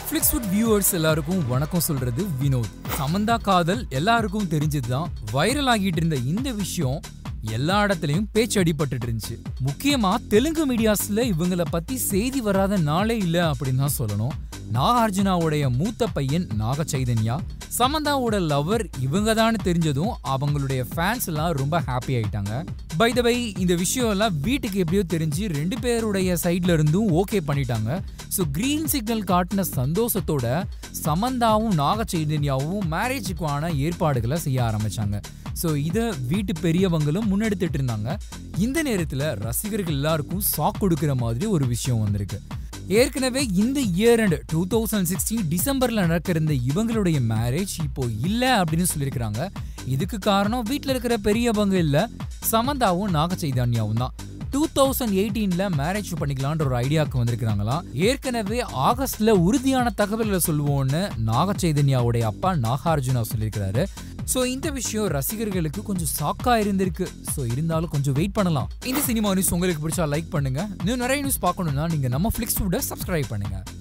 Flixwood viewers எல்லாருக்கும் வணக்கம் சொல்றது வினோத் சமந்தா காதல் எல்லாருக்கும் தெரிஞ்சதுதான் வைரல் ஆகிட்டு இருந்த இந்த விஷயம் எல்லா இடத்துலயும் பேச்சு அடிபட்டுட்டு இருந்துச்சு முக்கியமா தெலுங்கு மீடியாஸ்ல இவங்கள பத்தி செய்தி வராத நாளே இல்ல அப்படின்னு தான் சொல்லணும் நாகார்ஜுனாவுடைய மூத்த பையன் நாக சைதன்யா சமந்தாவோட லவர் இவங்க தான் தெரிஞ்சதும் அவங்களுடைய ஃபேன்ஸ் எல்லாம் ரொம்ப ஹாப்பி ஆயிட்டாங்க பை த வை இந்த விஷயம் எல்லாம் வீட்டுக்கு எப்படியோ தெரிஞ்சு ரெண்டு பேருடைய சைட்ல இருந்தும் ஓகே பண்ணிட்டாங்க ஸோ கிரீன் சிக்னல் காட்டின சந்தோஷத்தோட சமந்தாவும் நாக சைதன்யாவும் மேரேஜுக்கான ஏற்பாடுகளை செய்ய ஆரம்பிச்சாங்க ஸோ இதை வீட்டு பெரியவங்களும் முன்னெடுத்துட்டு இருந்தாங்க இந்த நேரத்தில் ரசிகர்கள் எல்லாருக்கும் ஷாக் கொடுக்குற மாதிரி ஒரு விஷயம் வந்திருக்கு ஏற்கனவே இந்த year and two thousand sixteen டிசம்பர்ல நடக்கிற இவங்களுடைய மேரேஜ் இப்போ இல்ல அப்படின்னு சொல்லியிருக்கிறாங்க இதுக்கு காரணம் வீட்டில் இருக்கிற பெரியவங்க இல்ல சமந்தாவும் நாக சைதன்யாவும் தான் டூ தௌசண்ட் எயிட்டீன்ல மேரேஜ் பண்ணிக்கலான்ற ஒரு ஐடியாவுக்கு வந்திருக்கிறாங்களாம் ஏற்கனவே ஆகஸ்ட்ல உறுதியான தகவல்களை சொல்லுவோம்னு நாக சைதன்யாவுடைய அப்பா நாகார்ஜுனா சொல்லியிருக்கிறாரு ஸோ இந்த விஷயம் ரசிகர்களுக்கு கொஞ்சம் ஷாக்கா இருந்திருக்கு ஸோ இருந்தாலும் கொஞ்சம் வெயிட் பண்ணலாம் இந்த சினிமா நியூஸ் உங்களுக்கு பிடிச்சா லைக் பண்ணுங்க இன்னும் நிறைய நியூஸ் பார்க்கணும்னா நீங்க நம்ம ஃபிளிக்ஸ் ஃபுட்டை சப்ஸ்கிரைப் பண்ணுங்க